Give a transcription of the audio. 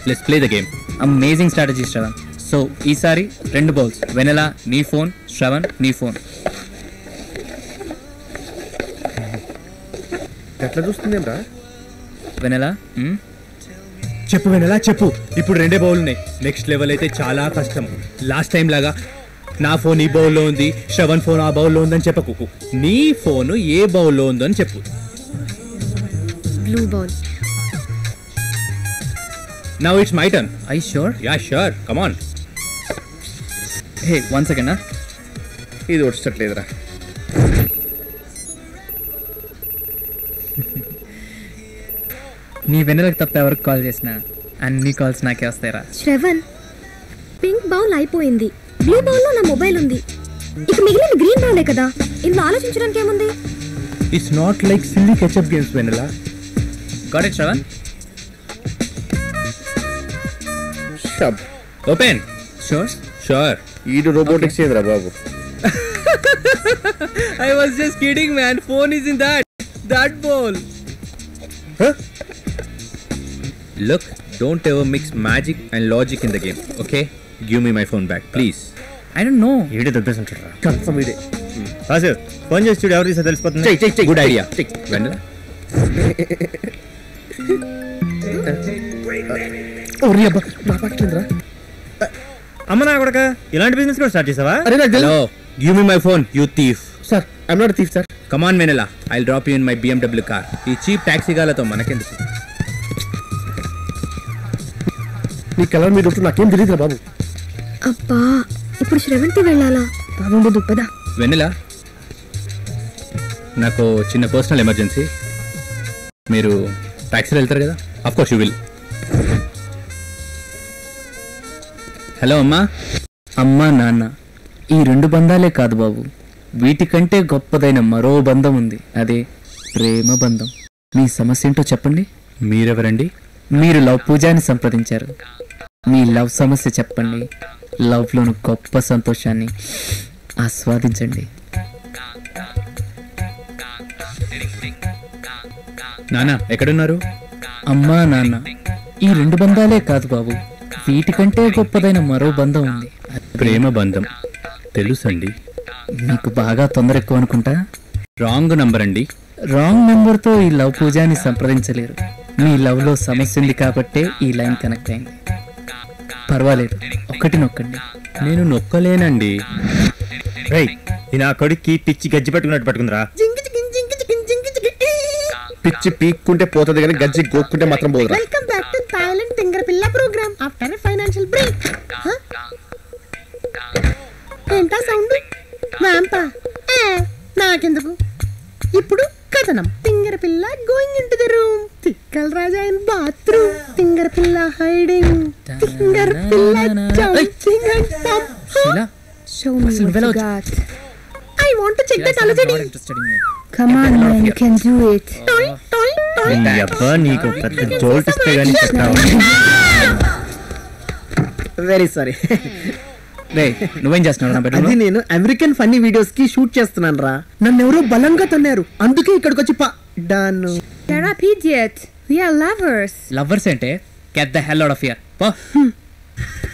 Let's play the game amazing strategy Shravan so ఈసారి రెండు bowls వెనెలా నీ ఫోన్ శ్రవణ్ నీ ఫోన్ ఎట్లా చూస్తుందేంరా వెనెలా చెప్పు వెనలా చెప్పు ఇప్పుడు రెండే బౌల్ ఉన్నాయి నెక్స్ట్ లెవెల్ అయితే చాలా కష్టం లాస్ట్ టైం లాగా నా ఫోన్ ఈ బౌల్లో ఉంది శ్రవణ్ ఫోన్ ఆ బౌల్లో ఉందని చెప్పకు నీ ఫోన్ ఏ బౌల్లో ఉందో అని చెప్పు blue ball now it's my turn I sure yeah sure come on hey one second ఇది వచ్చేటట్లేదురా నీ వెనెలకు తప్ప ఎవరికి కాల్ చేసినా అన్ని కాల్స్ నాకే వస్తాయిరా శ్రవణ్ పింక్ బౌల్ అయిపోయింది బ్లూ బౌల్ లో నా మొబైల్ ఉంది ఇక మిగిలిన గ్రీన్ బౌలే కదా ఇందులో ఆలోచించడానికి ఏముంది it's not like silly ketchup games Vennela got it Shravan షబ్ ఓపెన్ షూర్ షూర్ ఈడు రోబోటిక్స్ ఏందిరా బాబు I was just kidding man phone is in that that bowl look don't ever mix magic and logic in the game okay give me my phone back please I don't know ఈడే దొబ్బేసుంటారా confirm ఇదే రాజు phone చేసి చూడు ఎవరు తీసా తెలిసిపోతుంది చెయ్ చెయ్ చెయ్ గుడ్ ఐడియా వెన్నెల ఓరి అబ్బా నా పట్టిందిరా అమ్మ నా కొడక ఇలాంటి బిజినెస్ కూడా స్టార్ట్ చేసావా అరే నాకు hello give me my phone you thief sir I'm not thief sir come on Vennela I drop you in my BMW car ఈ చీప్ టాక్సీ గాలతో మనకెందుకు నీ కలర్ మీద ఉంటుంది నాకేం తెలియదురా బాబు అబ్బా ఇప్పుడు శ్రవణ్కి వెళ్ళాలా బాబు దుప్పదా వెన్నెల నాకు చిన్న పర్సనల్ ఎమర్జెన్సీ మీరు టాక్సీలో వెళ్తారు కదా of course you will hello అమ్మా అమ్మా నాన్న ఈ రెండు బంధాలే కాదు బాబు వీటికంటే గొప్పదైన మరో బంధం ఉంది అదే ప్రేమ బంధం మీ సమస్య ఏంటో చెప్పండి మీరెవరండి మీరు లవ్ పూజాని సంప్రదించారు మీ లవ్ సమస్య చెప్పండి లవ్లోని గొప్ప సంతోషాన్ని ఆస్వాదించండి నానా ఎక్కడున్నారు అమ్మా నాన్న ఈ రెండు బంధాలే కాదు బాబు వీటికంటే గొప్పదైన మరో బంధం ఉంది ప్రేమ బంధం తెలుసండి మీకు బాగా తొందర ఎక్కువ అనుకుంటా రాంగ్ నంబర్ అండి రాంగ్ నెంబర్తో ఈ లవ్ పూజాని సంప్రదించలేరు మీ లవ్లో సమస్య ఉంది కాబట్టే ఈ లైన్ కనెక్ట్ అయింది పర్వాలేదు ఒక్కటి నొక్కండి నేను నొక్కలేనండి రేయ్ ఈ నా కొడుక్కి పిచ్చి గజ్జి పట్టుకున్నట్టు పట్టుకుందిరా పిచ్చి పీక్కుంటే పోతుంది కానీ గజ్జి గోక్కుంటే మాత్రం పోదురా వెల్కమ్ బ్యాక్ టు థాయిలాండ్ తింగర పిల్ల ప్రోగ్రామ్ ఆఫ్టర్ ఫైనాన్షియల్ బ్రేక్ ఏంటా సౌండ్ వ్యాంపా నాకెందుకు ఇప్పుడు కథనం తింగర పిల్ల going in to the room తిక్కల రాజా ఇన్ బాత్రూమ్ తింగర పిల్ల హైడింగ్ తింగర పిల్ల jumping and Sheela, Show me అసలు what నువ్వెలా you వచ్చి- got. I want to check Sheila, that I'm అలజడి not interested in you. Come on, man, you can do it. Toy toy toy ఈ అబ్బా నీకు పెద్ద జోల్ట్ ఇస్తే గానీ చెప్తావా వెరీ సారీ రే నువ్వేం చేస్తున్నావు నా అది బెడ్రూమ్ నేను అమెరికన్ ఫన్నీ వీడియోస్ కి షూట్ చేస్తున్నాను రా నన్ను ఎవరో బలంగా తన్నారు అందుకే ఇక్కడికి వచ్చి పడ్డాను Shut up, idiot. We are lovers. Lovers అంటే get the hell out of here పో